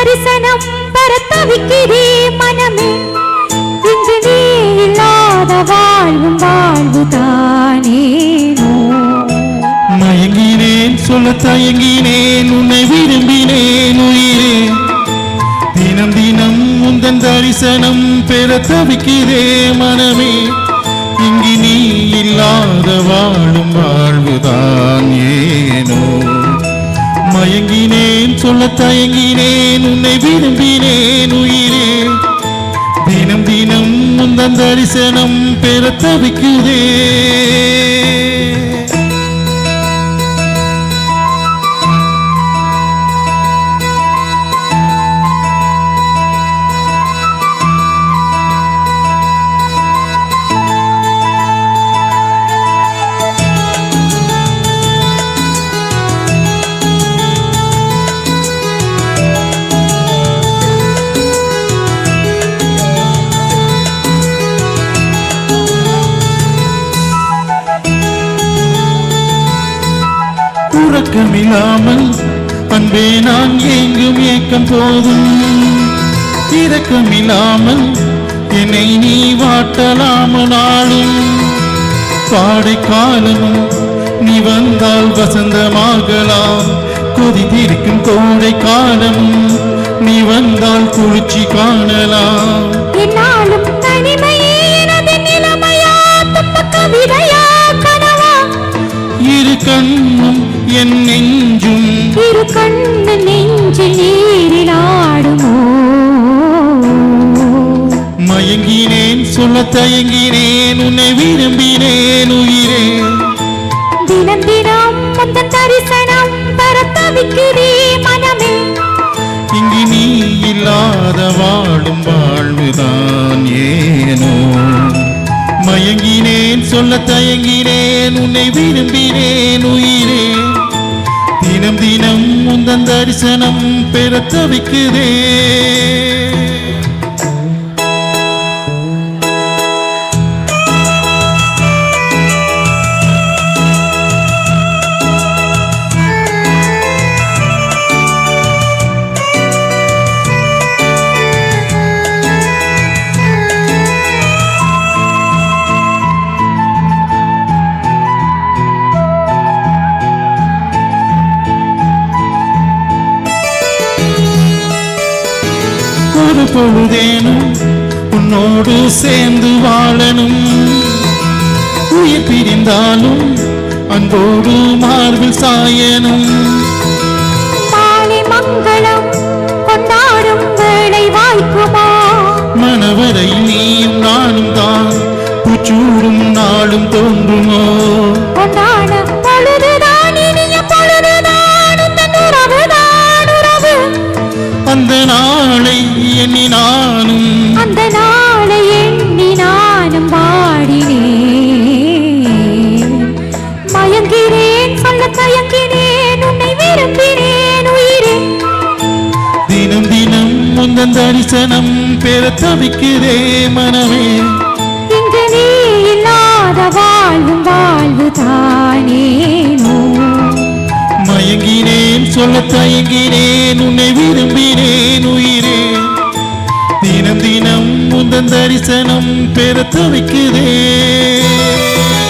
தரிசனம் பெற தவிக்கிறே மனமே இன்று நீ இல்லாத வாழ்வும் வாழ்வு தானேனோ மயங்கினேன் சொல்ல தயங்கினேன் உன்னை விரும்பினேன் உயிரே தினம் தினம் உந்தன் தரிசனம் பெற தவிக்கிறே மனமே இங்கு நீ இல்லாத வாழும் வாழ்வுதான் ஏனோ மயங்கினேன் சொல்ல தயங்கினேன் உன்னை விரும்பினேன் உயிரே தினம் தினம் உந்தன் தரிசனம் பெற தவிக்கிறே உறக்கமில்லாமல் அன்பே நான் எங்கும் ஏக்கம் போதும் இரக்கமில்லாமல் என்னை நீ வாட்டலாம நாளும் பாடை காலமும் நீ வந்தால் வசந்தமாகலாம் கொதித்திருக்கும் கோடை காலமும் நீ வந்தால் குளிர்ச்சி காணலாம் என்னாலும் தனிமையே எனது நிலைமையா துன்ப கவிதையா கனவா இரு கண்ணும் என் நெஞ்சும் இரு கண்ணு நெஞ்சில் நீரில் ஆடுமோ மயங்கினேன் சொல்ல தயங்கினேன் உன்னை விரும்பினேன் உயிரே தினம் தினம் முந்தன் தரிசனம் பெற தவிக்கிறே மனமே இங்கு நீ இல்லாத வாழும் வாழ்வுதான் ஏனோ மயங்கினேன் சொல்ல தயங்கினேன் உன்னை விரும்பினேன் உயிரே தினம் தினம் உந்தன் தரிசனம் பெற தவிக்குதே ஒரு பொழுதேனும் உன்னோடு சேர்ந்து வாழணும் உயிர் பிரிந்தாலும் அன்போடு மார்பில் சாயணும் மாலை மங்களம் கொண்டாடும் வேளை வாய்க்குமா மணவரை நீயும் நானும் தான் பூச்சூடும் நாளும் தோன்றுமோ கொண்டாட பொழுதுதான் இனிய பொழுதுதான் உந்தன் உறவுதான் உறவு அந்த நாளை எண்ணி நானும் அந்த நாளை எண்ணி நானும் பாடினேன் மயங்கிறேன் சொல்ல தயங்கினேன் உன்னை விரும்பினேன் உயிரே தினம் தினம் முந்தன் தரிசனம் பெற தவிக்கிறே மனமே இங்கு நீ இல்லாத வாழ்வும் வாழ்வு தானேனோ மயங்கினேன் சொல்ல தயங்கினேன் உன்னை விரும்பினேன் உயிரே தினம் தினம் முந்தன் தரிசனம் பெற தவிக்கிறே